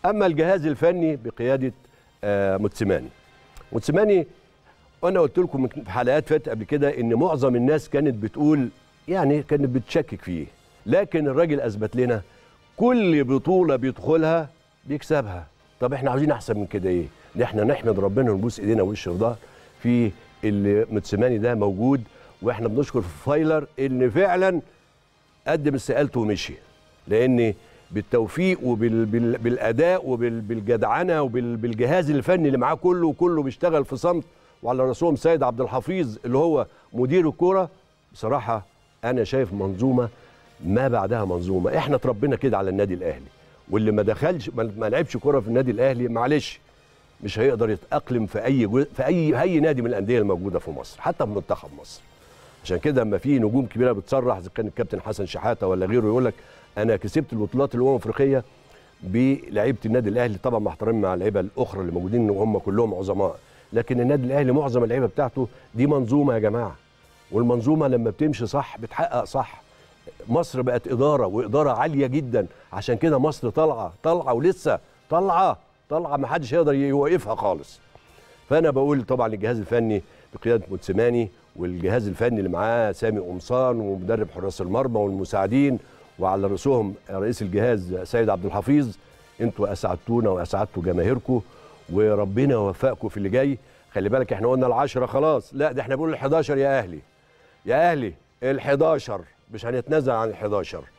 اما الجهاز الفني بقياده آه موتسيماني موتسيماني وانا قلت لكم في حلقات فاتت قبل كده ان معظم الناس كانت بتقول يعني كانت بتشكك فيه لكن الراجل اثبت لنا كل بطوله بيدخلها بيكسبها طب احنا عاوزين احسن من كده ايه ان احنا نحمد ربنا ونبوس ايدينا وش في ظهر في اللي موتسيماني ده موجود واحنا بنشكر في فايلر ان فعلا قدم استقالته ومشي لان بالتوفيق وبالاداء وبالجدعنه وبالجهاز الفني اللي معاه كله وكله بيشتغل في صمت وعلى راسهم سيد عبد الحفيظ اللي هو مدير الكوره بصراحه انا شايف منظومه ما بعدها منظومه احنا اتربينا كده على النادي الاهلي واللي ما دخلش ما لعبش كوره في النادي الاهلي معلش مش هيقدر يتاقلم في اي جو... في اي اي نادي من الانديه الموجوده في مصر حتى في منتخب مصر عشان كده اما في نجوم كبيره بتصرح اذا كان الكابتن حسن شحاته ولا غيره يقول لك انا كسبت البطولات الامم الافريقيه بلعيبه النادي الاهلي طبعا مع احترامي مع اللعيبه الاخرى اللي موجودين وهم كلهم عظماء لكن النادي الاهلي معظم اللعيبه بتاعته دي منظومه يا جماعه والمنظومه لما بتمشي صح بتحقق صح مصر بقت اداره واداره عاليه جدا عشان كده مصر طالعه طالعه ولسه طالعه طالعه ما حدش يقدر يوقفها خالص فانا بقول طبعا الجهاز الفني بقياده موتسيماني والجهاز الفني اللي معاه سامي قمصان ومدرب حراس المرمى والمساعدين وعلى راسهم رئيس الجهاز سيد عبد الحفيظ انتوا اسعدتونا واسعدتوا جماهيركم وربنا يوفقكم في اللي جاي خلي بالك احنا قلنا العشرة خلاص لا ده احنا بنقول ال11 يا اهلي يا اهلي ال11 مش هنتنازل عن ال11